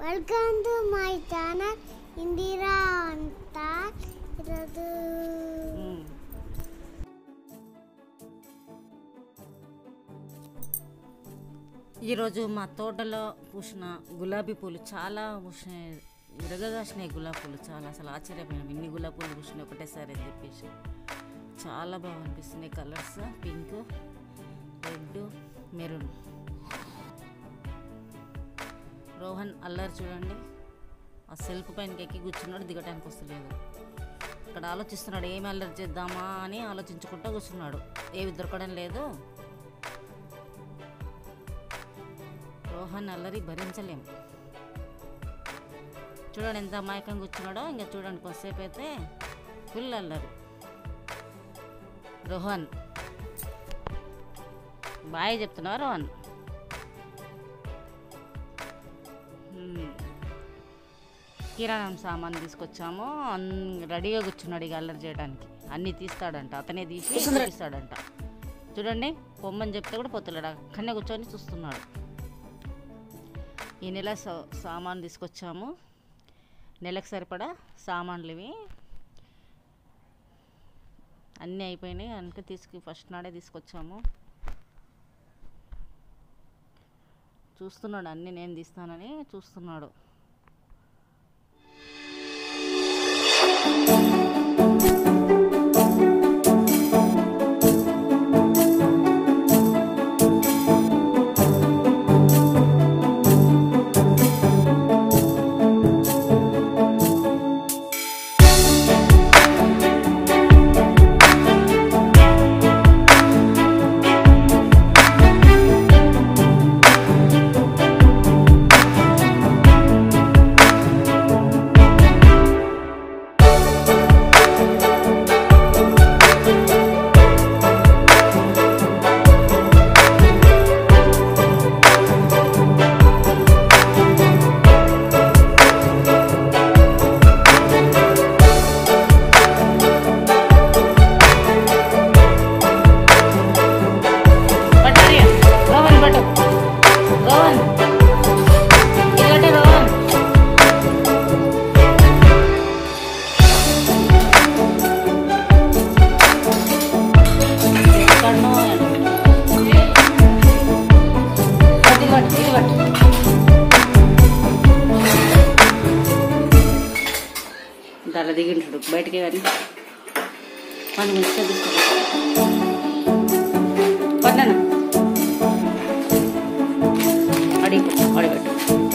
Welcome to my channel Indira అంట ఈరోజు ఈరోజు మా తోటలో పూసిన గులాబీ పూలు చాలా పూసినాయి విరగగాసినాయి గులాబీ పూలు చాలా అసలు ఆశ్చర్యపోయినాం ఇన్ని గులాబీ పూలు పూసినాయి ఒకటేసారి అని చెప్పేసి చాలా బాగా అనిపిస్తున్నాయి colours pink red maroon Rohan అల్లరి చూడండి ఆ సెల్ఫ్ పైనకి ఎక్కి కూర్చున్నాడు దిగటానికి వస్తలేదు ఇక్కడ ఆలోచిస్తున్నాడు ఏమి అల్లరి చేద్దామా అని ఆలోచించుకుంటూ కూర్చున్నాడు ఏవి దొరకడం లేదు రోహన్ అల్లరి భరించలేం చూడండి ఎంత అమాయకంగా కూర్చున్నాడో ఇంకా చూడండి కొద్దిసేపు అయితే ఫుల్ అల్లరి రోహన్ బాయ్ చెప్తున్నావా రోహన్ హ్మ్. కిరాణం సామాన్ తీసుకొచ్చాము అన్ రెడీగా కూర్చున్నాడు ఇక అల్లరి చేయడానికి అన్నీ తీస్తాడంట అతనే తీసి చూపిస్తాడంట చూడండి పొమ్మని చెప్తే కూడా పోతలేడు అక్కడనే కూర్చొని చూస్తున్నాడు ఈ నెల సా- సామాన్లు తీసుకొచ్చాము నెలకు సరిపడా సామాన్లు ఇవి అన్నీ అయిపోయినాయి అందుకే తీసుకు ఫస్ట్ నాడే తీసుకొచ్చాము చూస్తున్నాడు అన్నీ నేను తీస్తానని చూస్తున్నాడు పట్టాలి రోహన్ పట్టు రోహన్ ఇలాంటి రోహన్ ఎక్కడనో ఇది పట్టు ఇది పట్టు ధర దిగింటాడు బయటికి కానీ మనం మంచిగా తీసుకుంటాం పన్నాను అడిగి అడిగట్టు